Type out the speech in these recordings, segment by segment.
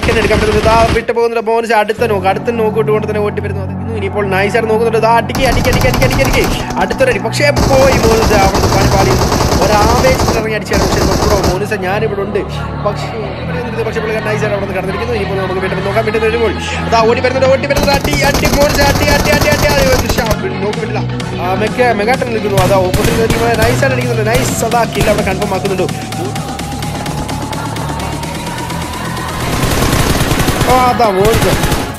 Second എടുക്കാൻ പറ്റുന്നത് ഇതാ വിട്ട് പോകുന്നുണ്ട് മോനിസ് അടുത്ത നോക്ക് അടുത്ത നോക്ക് ഇട്ടുകൊണ്ട് തന്നെ ഓട്ടി വരുന്നു അത് ഇന്ന് ഇനിയിപ്പോൾ നൈസായിട്ട് നോക്കുന്നുണ്ട് ഇതാ അടിക്കി അടിക്കി അടിക്കി അടിക്കി അടിക്കി അടിക്കി അടുത്തൊരടി പക്ഷേ പോയി മോനിസ് അവിടുന്ന് പണി പാടി ഒരാവേശത്തിൽ ഇറങ്ങി അടിച്ചാണ് പക്ഷേ നോക്കണോ മോനിസ ഞാനിവിടെ ഉണ്ട് പക്ഷേ ഇവിടെ നിന്നിട്ട് പക്ഷേ പുള്ളിക്കാരൻ നൈസായിട്ട് അവിടെ നിന്ന് കടന്നിരിക്കുന്നു ഇനിയിപ്പോൾ നമുക്ക് വീണ്ടും നോക്കാൻ വേണ്ടി വരുമ്പോൾ അതാ ഓടി വരുന്നുണ്ട് ഓടി വരുന്നത് അടി അടി മോനിസ് അടി അടി അടി അടി അടി ഒരു ഷാ- നോക്ക് വിട്ടില്ല ആ മെക്ക മെഗാട്ടൻ നിൽക്കുന്നു അതാ ഓപ്പോസിറ്റ് നൈസായിട്ട് അടിക്കുന്നുണ്ട് നൈസ് അതാ കില്ല അവിടെ കൺഫേം ആക്കുന്നുണ്ട് ആ, അതാ മോനിസ്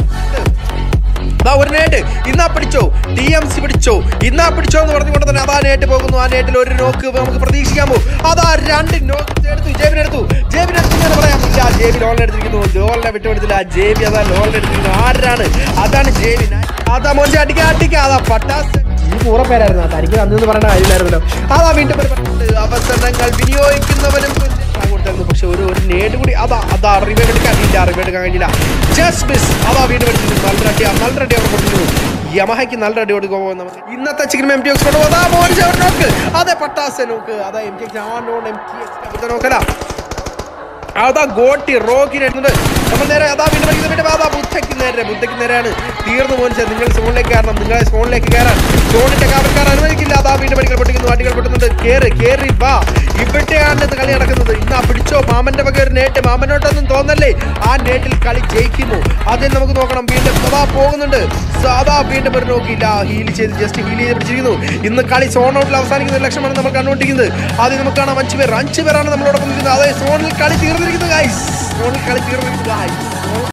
ദാ ഒരു നേട്ട് ഇന്നാ പിടിച്ചോ ടി എം സി പിടിച്ചോ ഇന്നാ പിടിച്ചോ എന്ന് പറഞ്ഞുകൊണ്ട് തന്നെ അതാ നേട്ട് പോകുന്നു ആ നേട്ടിൽ ഒരു നോക്ക് നമുക്ക് പ്രതീക്ഷിക്കാമോ അതാ രണ്ട് നോക്ക് എടുത്തു ജേബിനെടുത്തു ജേബിനെടുത്തു എന്ന് പറയാം ഇല്ല ജേബി ലോൺ എടുത്തിരിക്കുന്നു ലോണിനെ വിട്ടുകൊടുത്തില്ല ജേബി അതാ ലോൺ എടുത്തിരിക്കുന്നു ആരാണ് അതാണ് ജേബി അതാ മോശം അടിക്കാ അടിക്കാ അതാ പട്ടാസ് ഈ പൂറ പേരായിരുന്നു തനിക്ക് അന്ന് പറയേണ്ട കാര്യമില്ലായിരുന്നല്ലോ അതാ വീണ്ടും ഒരു പട്ടുണ്ട്. അവസരങ്ങൾ വിനിയോഗിക്കുന്നവനും ഞാൻ കൊടുത്തായിരുന്നു പക്ഷെ ഒരു ഒരു നേട് കൂടി അതാ അതാ റിവൈവ് എടുക്കാൻ ഇല്ല റിവൈവ് എടുക്കാൻ കഴിഞ്ഞില്ല ജസ്റ്റ് മിസ് അതാ വീണ്ടും എടുത്തിട്ടുണ്ട് നല്ല അടി നല്ല അടി അവർ കൊടുത്തിരുന്നു യമഹയ്ക്ക് നല്ല അടി കൊടുക്കുമ്പോൾ നമുക്ക് ഇന്നത്തെ ചിക്കൻ എം ടി എക്സ് കൊണ്ടുപോകും അതാ മോനിച്ച ഒരു നോക്ക് അതെ പട്ടാസ് നോക്ക് അതാ എം ടി എക്സ് ആ നോൺ എം ടി എക്സ് നോക്കല അതാ ഗോട്ടി റോക്കിന് എടുത്തുണ്ട് നമ്മൾ നേരെ അതാ വീണ്ടും പഠിക്കുന്ന വീണ്ടും അതാ ബുദ്ധയ്ക്ക് നേരെ ബുദ്ധയ്ക്ക് നേരെയാണ് തീർന്നു മോനിച്ചത് നിങ്ങൾ സോണിലേക്ക് കയറണം നിങ്ങളെ സോണിലേക്ക് കയറാൻ സോണിന്റെ കാവൽക്കാർ അനുവദിക്കില്ല അതാ വീണ്ടും പഠിക്കൽ പൊട്ടിക്കുന്നു അടികൾ പൊട്ടുന്നുണ്ട് കേറ് കേറി വാ ഇവിടെയാണ് ഇത് കളി നടക്കുന്നത് ഇന്നാ പിടിച്ചോ മാമന്റെ വക ഒരു നേട്ട് മാമനോട്ടൊന്നും തോന്നല്ലേ ആ നേട്ടിൽ കളി ജയിക്കുമോ അതിൽ നമുക്ക് നോക്കണം വീണ്ടും അതാ പോകുന്നുണ്ട് സാധാ വീണ്ടും ഒരു നോക്കിയില്ല ഹീൽ ചെയ്ത് ജസ്റ്റ് ഹീൽ ചെയ്ത് പിടിച്ചിരിക്കുന്നു ഇന്ന് കളി സോൺ ഔട്ടിൽ അവസാനിക്കുന്ന ഒരു ലക്ഷ്യമാണ് നമ്മൾ കണ്ടുകൊണ്ടിരിക്കുന്നത് ആദ്യം നമുക്ക് കാണാം അഞ്ച് പേർ അഞ്ച് പേരാണ് നമ്മളോടൊപ്പം നിൽക്കുന്നത് അതായത് സോണിൽ കളി തീർന്നിരിക്കുന്നു ഗൈസ് സോണിൽ കളി തീർന്നിരിക്കുന്നു ഗൈസ്